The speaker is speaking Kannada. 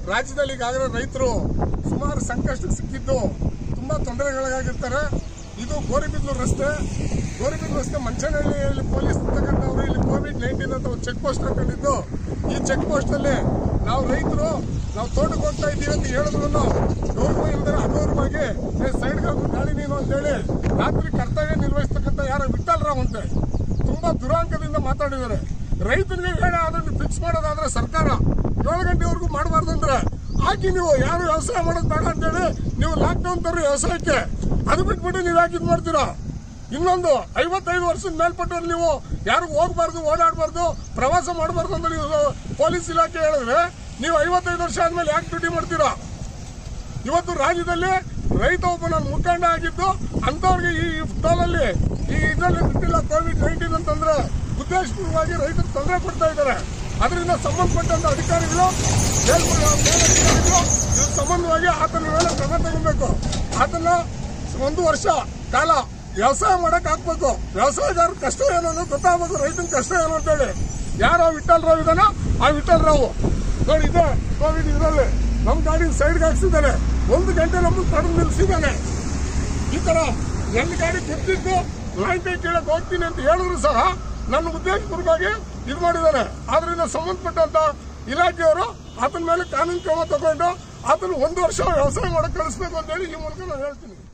ರಾಜ್ಯದಲ್ಲಿ ಈಗಾಗಲೇ ರೈತರು ಸುಮಾರು ಸಂಕಷ್ಟಕ್ಕೆ ಸಿಕ್ಕಿದ್ದು ತುಂಬಾ ತೊಂದರೆಗೊಳಗಾಗಿರ್ತಾರೆ ಇದು ಗೋರಿಬಿದ್ಲೂರು ರಸ್ತೆ ಗೋರಿಬಿದ್ಲೂರು ರಸ್ತೆ ಮಂಚನಹಳ್ಳಿಯಲ್ಲಿ ಪೊಲೀಸ್ ಇರ್ತಕ್ಕಂಥವ್ರು ಇಲ್ಲಿ ಕೋವಿಡ್ ನೈನ್ಟೀನ್ ಅಂತ ಒಂದು ಚೆಕ್ ಪೋಸ್ಟ್ ಹಾಕೊಂಡಿದ್ದು ಈ ಚೆಕ್ ಪೋಸ್ಟ್ ಅಲ್ಲಿ ನಾವು ರೈತರು ನಾವು ತೋಟಕ್ಕೆ ಹೋಗ್ತಾ ಇದ್ದೀವಿ ಅಂತ ಹೇಳಿದ್ರು ಗೌರವ ಇಲ್ಲದೆ ಅಗೌರವಾಗಿ ಸೈಡ್ಗೆ ಹಾಕು ಗಾಳಿ ನೀನು ಅಂತೇಳಿ ರಾತ್ರಿ ಕರ್ತವ್ಯ ನಿರ್ವಹಿಸ್ತಕ್ಕಂಥ ಯಾರೋ ವಿಠಲ್ ರಾವ್ ಅಂತೆ ತುಂಬಾ ದುರಾಂಕದಿಂದ ಮಾತಾಡಿದ್ದಾರೆ ರೈತನಿಗೆ ವೇಳೆ ಅದನ್ನು ಫಿಕ್ಸ್ ಮಾಡೋದಾದ್ರೆ ಸರ್ಕಾರ ಏಳು ಗಂಟೆವರೆಗೂ ಮಾಡಬಾರ್ದು ಅಂದ್ರೆ ಹಾಕಿ ನೀವು ಯಾರು ವ್ಯವಸಾಯ ಮಾಡೋದು ಬೇಡ ಅಂತೇಳಿ ನೀವು ಲಾಕ್ ಡೌನ್ ತರ್ರಿ ವ್ಯವಸಾಯಕ್ಕೆ ಅದು ಬಿಟ್ಬಿಟ್ಟು ನೀವು ಯಾಕೆ ಇದು ಮಾಡ್ತೀರಾ ಇನ್ನೊಂದು ಐವತ್ತೈದು ವರ್ಷದ ಮೇಲ್ಪಟ್ಟವ್ರು ನೀವು ಯಾರು ಹೋಗ್ಬಾರ್ದು ಓಡಾಡಬಾರ್ದು ಪ್ರವಾಸ ಮಾಡಬಾರ್ದು ಅಂತ ನೀವು ಪೊಲೀಸ್ ಇಲಾಖೆ ಹೇಳಿದ್ರೆ ನೀವು ಐವತ್ತೈದು ವರ್ಷ ಆದ್ಮೇಲೆ ಯಾಕೆ ಡ್ಯೂಟಿ ಮಾಡ್ತೀರಾ ಇವತ್ತು ರಾಜ್ಯದಲ್ಲಿ ರೈತ ಒಬ್ಬ ನಾನು ಮುಖಂಡ ಆಗಿದ್ದು ಅಂತವ್ರಿಗೆ ಈ ಟೋಲಲ್ಲಿ ಈ ಇದರಲ್ಲಿ ಬಿಟ್ಟಿಲ್ಲ ಕೋವಿಡ್ ನೈನ್ಟೀನ್ ಅಂತಂದ್ರೆ ಉದ್ದೇಶಪೂರ್ವವಾಗಿ ರೈತರು ತೊಂದರೆ ಕೊಡ್ತಾ ಇದ್ದಾರೆ ಅದರಿಂದ ಸಂಬಂಧಪಟ್ಟಂತ ಅಧಿಕಾರಿಗಳು ಮೇಲ್ಮ- ಮೇಲಧಿಕಾರಿಗಳು ಇದ್ರ ಸಂಬಂಧವಾಗಿ ಆತನ ಮೇಲೆ ಕ್ರಮ ತಗೊಬೇಕು ಆತನ ಒಂದು ವರ್ಷ ಕಾಲ ವ್ಯವಸಾಯ ಮಾಡಕ್ ಹಾಕ್ಬೇಕು ವ್ಯವಸಾಯಗಾರರ ಕಷ್ಟ ಏನು ಅನ್ನೋದು ಗೊತ್ತಾಗಬೇಕು ರೈತನ ಕಷ್ಟ ಏನು ಅಂತೇಳಿ ಯಾರು ಆ ವಿಠಲ್ ರಾವ್ ಇದಾನೋ ಆ ವಿಠಲ್ ರಾವ್ ನೋಡಿ ಇದೆ ಕೋವಿಡ್ ಇದರಲ್ಲಿ ನಮ್ ಗಾಡಿ ಸೈಡ್ಗೆ ಹಾಕ್ಸಿದ್ದಾನೆ ಒಂದು ಗಂಟೆ ನಮ್ಮನ್ನು ತಡೆದು ನಿಲ್ಸಿದ್ದಾನೆ ಈ ತರ ನನ್ನ ಗಾಡಿ ಕುರ್ತಿದ್ದು ಲೈನ್ ಕೈ ಕೇಳಕ್ ಹೋಗ್ತೀನಿ ಅಂತ ಹೇಳಿದ್ರು ಸಹ ನನ್ನ ಉದ್ದೇಶಪೂರ್ವಕವಾಗಿ ಇದು ಮಾಡಿದ್ದಾನೆ ಆದ್ರಿಂದ ಸಂಬಂಧಪಟ್ಟಂತ ಇಲಾಖೆಯವರು ಆತನ ಮೇಲೆ ಕಾನೂನು ಕ್ರಮ ತಗೊಂಡು ಆತನ ಒಂದು ವರ್ಷ ವ್ಯವಸಾಯ ಮಾಡಕ್ ಕಳಿಸ್ಬೇಕು ಅಂತ ಹೇಳಿ ಈ ಮೂಲಕ ನಾನು ಹೇಳ್ತೀನಿ